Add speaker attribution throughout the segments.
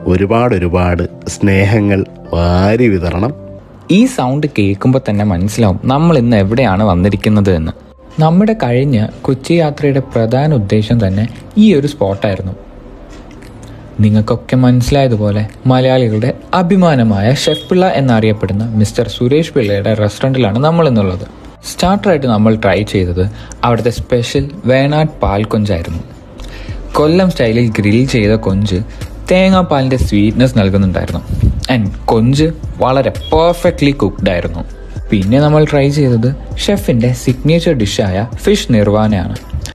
Speaker 1: ഒരുപാട് ഒരുപാട് സ്നേഹങ്ങൾ വാരി വിതരണം
Speaker 2: ഈ സൗണ്ട് കേൾക്കുമ്പോൾ തന്നെ മനസ്സിലാവും നമ്മൾ ഇന്ന് എവിടെയാണ് വന്നിരിക്കുന്നത് എന്ന് നമ്മുടെ കഴിഞ്ഞ കൊച്ചി യാത്രയുടെ പ്രധാന ഉദ്ദേശം തന്നെ ഈ ഒരു സ്പോട്ടായിരുന്നു നിങ്ങൾക്കൊക്കെ മനസ്സിലായതുപോലെ മലയാളികളുടെ അഭിമാനമായ ഷെഫ് പിള്ള എന്നറിയപ്പെടുന്ന മിസ്റ്റർ സുരേഷ് പിള്ളയുടെ റെസ്റ്റോറൻറ്റിലാണ് നമ്മൾ ഇന്നുള്ളത് സ്റ്റാർട്ടറായിട്ട് നമ്മൾ ട്രൈ ചെയ്തത് അവിടുത്തെ സ്പെഷ്യൽ വേണാട് പാൽ കൊഞ്ചായിരുന്നു കൊല്ലം സ്റ്റൈലിൽ ഗ്രിൽ ചെയ്ത കൊഞ്ച് തേങ്ങാപ്പാലിൻ്റെ സ്വീറ്റ്നെസ് നൽകുന്നുണ്ടായിരുന്നു ആൻഡ് കൊഞ്ച് വളരെ പെർഫെക്റ്റ്ലി കുക്ക്ഡ് ആയിരുന്നു പിന്നെ നമ്മൾ ട്രൈ ചെയ്തത് ഷെഫിൻ്റെ സിഗ്നേച്ചർ ഡിഷായ ഫിഷ് നിർവാനയാണ്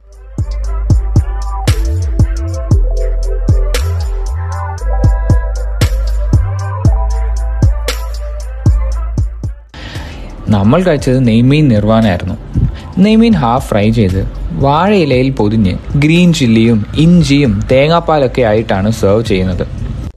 Speaker 2: നമ്മൾ കഴിച്ചത് നെയ്മീൻ നിർവാനായിരുന്നു നെയ്മീൻ ഹാഫ് ഫ്രൈ ചെയ്ത് വാഴയിലയിൽ പൊതിഞ്ഞ് ഗ്രീൻ ചില്ലിയും ഇഞ്ചിയും തേങ്ങാപ്പാലൊക്കെ ആയിട്ടാണ് സെർവ് ചെയ്യുന്നത്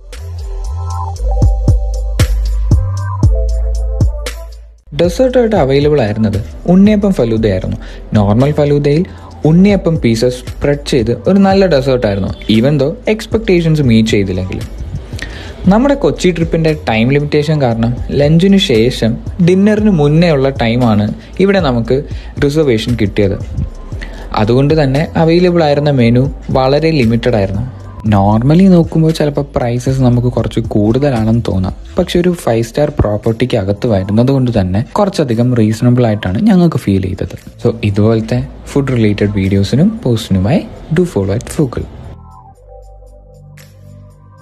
Speaker 2: ഡെസേർട്ടായിട്ട് അവൈലബിൾ ആയിരുന്നത് ഉണ്ണിയപ്പം ഫലൂദയായിരുന്നു നോർമൽ ഫലൂദയിൽ ഉണ്ണിയപ്പം പീസസ് സ്പ്രെഡ് ചെയ്ത് ഒരു നല്ല ഡെസേർട്ടായിരുന്നു ഈവൻ ദോ എക്സ്പെക്ടേഷൻസ് മീറ്റ് ചെയ്തില്ലെങ്കിലും നമ്മുടെ കൊച്ചി ട്രിപ്പിൻ്റെ ടൈം ലിമിറ്റേഷൻ കാരണം ലഞ്ചിന് ശേഷം ഡിന്നറിന് മുന്നേ ഉള്ള ടൈമാണ് ഇവിടെ നമുക്ക് റിസർവേഷൻ കിട്ടിയത് അതുകൊണ്ട് തന്നെ അവൈലബിൾ ആയിരുന്ന മെനു വളരെ ലിമിറ്റഡ് ആയിരുന്നു നോർമലി നോക്കുമ്പോൾ ചിലപ്പോൾ പ്രൈസസ് നമുക്ക് കുറച്ച് കൂടുതലാണെന്ന് തോന്നാം പക്ഷെ ഒരു ഫൈവ് സ്റ്റാർ പ്രോപ്പർട്ടിക്ക് അകത്ത് വരുന്നത് കൊണ്ട് തന്നെ കുറച്ചധികം റീസണബിൾ ആയിട്ടാണ് ഞങ്ങൾക്ക് ഫീൽ ചെയ്തത് സോ ഇതുപോലത്തെ ഫുഡ് റിലേറ്റഡ് വീഡിയോസിനും പോസ്റ്റിനുമായി ഡു ഫോളോ അറ്റ് ഫൂഗിൾ